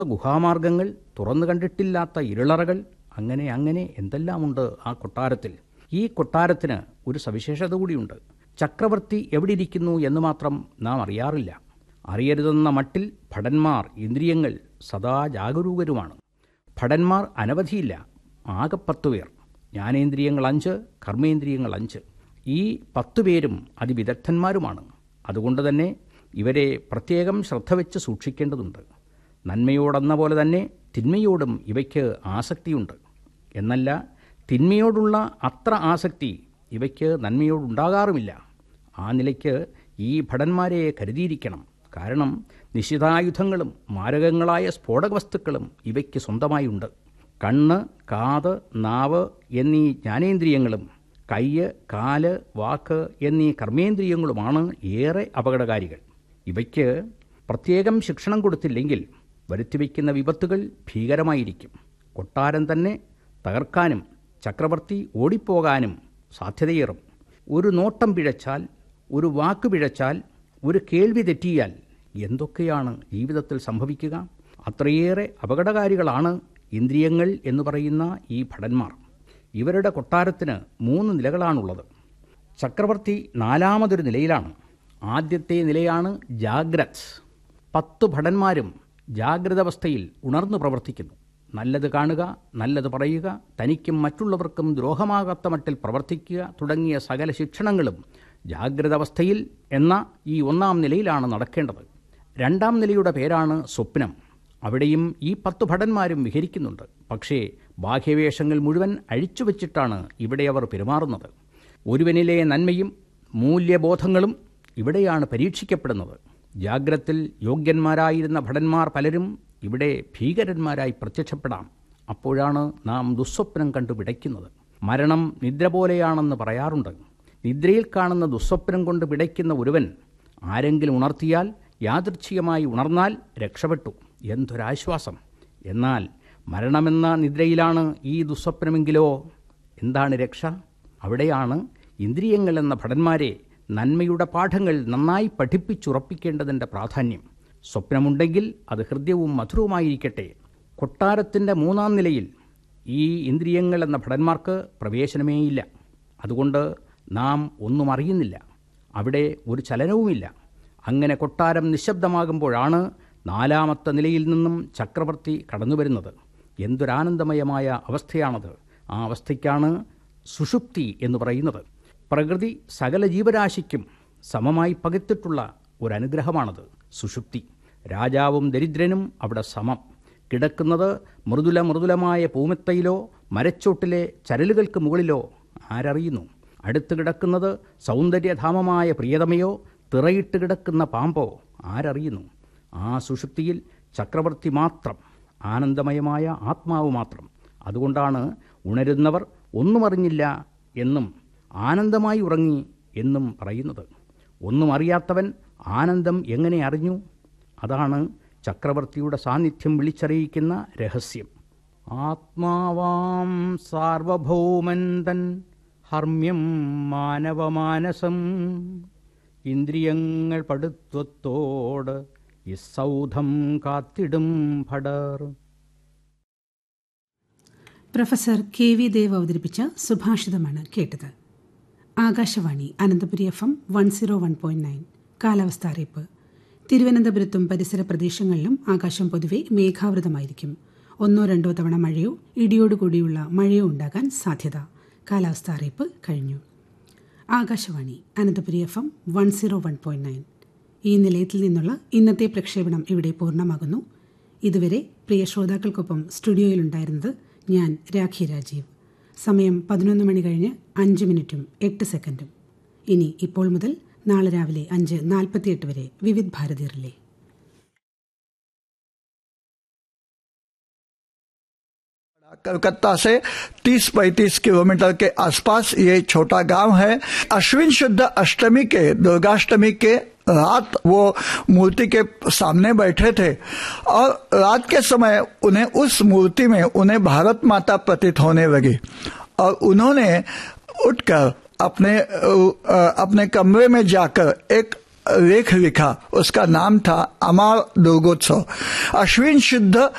ഗുഹാമാർഗങ്ങൾ തുറന്നു കണ്ടിട്ടില്ലാത്ത ഇരുളറകൾ അങ്ങനെ അങ്ങനെ എന്തെല്ലാമുണ്ട് ആ കൊട്ടാരത്തിൽ ഈ കൊട്ടാരത്തിന് ഒരു സവിശേഷത കൂടിയുണ്ട് ചക്രവർത്തി എവിടെ ഇരിക്കുന്നു എന്ന് മാത്രം നാം അറിയാറില്ല അറിയരുതെന്ന മട്ടിൽ ഭടന്മാർ ഇന്ദ്രിയങ്ങൾ സദാ ജാഗരൂകരുമാണ് ഭടന്മാർ അനവധിയില്ല ആകെ പത്തു പേർ ജ്ഞാനേന്ദ്രിയങ്ങൾ അഞ്ച് കർമ്മേന്ദ്രിയങ്ങൾ അഞ്ച് ഈ പത്തു പേരും അതിവിദഗ്ധന്മാരുമാണ് അതുകൊണ്ട് തന്നെ ഇവരെ പ്രത്യേകം ശ്രദ്ധ വെച്ച് സൂക്ഷിക്കേണ്ടതുണ്ട് നന്മയോടെന്ന പോലെ തന്നെ തിന്മയോടും ഇവയ്ക്ക് ആസക്തിയുണ്ട് എന്നല്ല തിന്മയോടുള്ള അത്ര ആസക്തി ഇവയ്ക്ക് നന്മയോടുണ്ടാകാറുമില്ല ആ നിലയ്ക്ക് ഈ ഭടന്മാരെ കരുതിയിരിക്കണം കാരണം നിശിതായുധങ്ങളും മാരകങ്ങളായ സ്ഫോടക വസ്തുക്കളും ഇവയ്ക്ക് സ്വന്തമായുണ്ട് കണ്ണ് കാത് നാവ് എന്നീ ജ്ഞാനേന്ദ്രിയങ്ങളും കയ്യ് കാല് വാക്ക് എന്നീ കർമ്മേന്ദ്രിയങ്ങളുമാണ് ഏറെ അപകടകാരികൾ ഇവയ്ക്ക് പ്രത്യേകം ശിക്ഷണം കൊടുത്തില്ലെങ്കിൽ വരുത്തിവെക്കുന്ന വിപത്തുകൾ ഭീകരമായിരിക്കും കൊട്ടാരം തന്നെ തകർക്കാനും ചക്രവർത്തി ഓടിപ്പോകാനും സാധ്യതയേറും ഒരു നോട്ടം പിഴച്ചാൽ ഒരു വാക്ക് പിഴച്ചാൽ ഒരു കേൾവി തെറ്റിയാൽ എന്തൊക്കെയാണ് ജീവിതത്തിൽ സംഭവിക്കുക അത്രയേറെ അപകടകാരികളാണ് ഇന്ദ്രിയങ്ങൾ എന്ന് പറയുന്ന ഈ ഭടന്മാർ ഇവരുടെ കൊട്ടാരത്തിന് മൂന്ന് നിലകളാണുള്ളത് ചക്രവർത്തി നാലാമതൊരു നിലയിലാണ് ആദ്യത്തെ നിലയാണ് ജാഗ്രത് പത്ത് ഭടന്മാരും ജാഗ്രതാവസ്ഥയിൽ ഉണർന്നു പ്രവർത്തിക്കുന്നു നല്ലത് കാണുക നല്ലത് പറയുക തനിക്കും മറ്റുള്ളവർക്കും ദ്രോഹമാകാത്ത മട്ടിൽ പ്രവർത്തിക്കുക തുടങ്ങിയ സകല ശിക്ഷണങ്ങളും ജാഗ്രതാവസ്ഥയിൽ എന്ന ഈ ഒന്നാം നിലയിലാണ് നടക്കേണ്ടത് രണ്ടാം നിലയുടെ പേരാണ് സ്വപ്നം അവിടെയും ഈ പത്തു ഭടന്മാരും വിഹരിക്കുന്നുണ്ട് പക്ഷേ ബാഹ്യവേഷങ്ങൾ മുഴുവൻ അഴിച്ചുവെച്ചിട്ടാണ് ഇവിടെ അവർ പെരുമാറുന്നത് ഒരുവനിലെ നന്മയും മൂല്യബോധങ്ങളും ഇവിടെയാണ് പരീക്ഷിക്കപ്പെടുന്നത് ജാഗ്രത്തിൽ യോഗ്യന്മാരായിരുന്ന ഭടന്മാർ പലരും ഇവിടെ ഭീകരന്മാരായി പ്രത്യക്ഷപ്പെടാം അപ്പോഴാണ് നാം ദുസ്വപ്നം കണ്ടു പിടയ്ക്കുന്നത് മരണം നിദ്ര പോലെയാണെന്ന് പറയാറുണ്ട് നിദ്രയിൽ കാണുന്ന ദുസ്വപ്നം കൊണ്ട് പിടയ്ക്കുന്ന ഒരുവൻ ആരെങ്കിലും ഉണർത്തിയാൽ യാദൃച്ഛികമായി ഉണർന്നാൽ രക്ഷപ്പെട്ടു എന്തൊരാശ്വാസം എന്നാൽ മരണമെന്ന നിദ്രയിലാണ് ഈ ദുസ്വപ്നമെങ്കിലോ എന്താണ് രക്ഷ അവിടെയാണ് ഇന്ദ്രിയങ്ങൾ എന്ന ഭടന്മാരെ നന്മയുടെ പാഠങ്ങൾ നന്നായി പഠിപ്പിച്ചുറപ്പിക്കേണ്ടതിൻ്റെ പ്രാധാന്യം സ്വപ്നമുണ്ടെങ്കിൽ അത് ഹൃദ്യവും മധുരവുമായിരിക്കട്ടെ കൊട്ടാരത്തിൻ്റെ മൂന്നാം നിലയിൽ ഈ ഇന്ദ്രിയങ്ങൾ എന്ന ഭടന്മാർക്ക് പ്രവേശനമേയില്ല അതുകൊണ്ട് നാം ഒന്നും അറിയുന്നില്ല അവിടെ ഒരു ചലനവുമില്ല അങ്ങനെ കൊട്ടാരം നിശബ്ദമാകുമ്പോഴാണ് നാലാമത്തെ നിലയിൽ നിന്നും ചക്രവർത്തി കടന്നു വരുന്നത് എന്തൊരാനന്ദമയമായ അവസ്ഥയാണത് ആ അവസ്ഥയ്ക്കാണ് സുഷുപ്തി എന്ന് പറയുന്നത് പ്രകൃതി സകല ജീവരാശിക്കും സമമായി പകർത്തിട്ടുള്ള ഒരു അനുഗ്രഹമാണത് സുഷുപ്തി രാജാവും ദരിദ്രനും അവിടെ സമം കിടക്കുന്നത് മൃദുല മൃദുലമായ പൂമെത്തയിലോ മരച്ചോട്ടിലെ ചരലുകൾക്ക് മുകളിലോ ആരറിയുന്നു അടുത്ത് കിടക്കുന്നത് സൗന്ദര്യധാമമായ പ്രിയതമയോ തിറയിട്ട് കിടക്കുന്ന പാമ്പോ ആരറിയുന്നു ആ സുഷുപ്തിയിൽ ചക്രവർത്തി മാത്രം ആനന്ദമയമായ ആത്മാവ് മാത്രം അതുകൊണ്ടാണ് ഉണരുന്നവർ ഒന്നും അറിഞ്ഞില്ല എന്നും ആനന്ദമായി ഉറങ്ങി എന്നും പറയുന്നത് ഒന്നും അറിയാത്തവൻ ആനന്ദം എങ്ങനെ അറിഞ്ഞു അതാണ് ചക്രവർത്തിയുടെ സാന്നിധ്യം വിളിച്ചറിയിക്കുന്ന രഹസ്യം ആത്മാവാം സാർവഭൗമൻ തൻ ഹർമ്മ്യം മാനവമാനസം ഇന്ദ്രിയങ്ങൾ പടുത്വത്തോട് ഇസൗധം കാത്തിടും ഭടർ പ്രൊഫസർ കെ വി ദേവ് അവതരിപ്പിച്ച സുഭാഷിതമാണ് കേട്ടത് Akashvani Ananthapuri F M one zero one point nine കാലാവസ്ഥ അറിയിപ്പ് തിരുവനന്തപുരത്തും പരിസര പ്രദേശങ്ങളിലും ആകാശം പൊതുവെ മേഘാവൃതമായിരിക്കും ഒന്നോ രണ്ടോ തവണ മഴയോ ഇടിയോടുകൂടിയുള്ള മഴയോ ഉണ്ടാകാൻ സാധ്യത കാലാവസ്ഥ അറിയിപ്പ് കഴിഞ്ഞു Akashvani Ananthapuri F M one zero one point nine ഈ നിലയത്തിൽ നിന്നുള്ള ഇന്നത്തെ പ്രക്ഷേപണം ഇവിടെ പൂർണ്ണമാകുന്നു ഇതുവരെ പ്രിയ ശ്രോതാക്കൾക്കൊപ്പം സ്റ്റുഡിയോയിലുണ്ടായിരുന്നത് ഞാൻ രാഖി രാജീവ് സമയം പതിനൊന്ന് മണി കഴിഞ്ഞ് അഞ്ച് മിനിറ്റും എട്ട് സെക്കൻഡും ഇനി ഇപ്പോൾ മുതൽ നാളെ രാവിലെ അഞ്ച് നാൽപ്പത്തിയെട്ട് വരെ വിവിധ് ഭാരതി റിലേ कलकत्ता से 30-35 किलोमीटर के आसपास ये छोटा गांव है अश्विन शुद्ध अष्टमी के दुर्गाष्टमी के रात वो मूर्ति के सामने बैठे थे और रात के समय उन्हें उस मूर्ति में उन्हें भारत माता प्रतीत होने लगी और उन्होंने उठकर अपने अपने कमरे में जाकर एक लेख लिखा उसका नाम था अमार दुर्गोत्सव अश्विन शुद्ध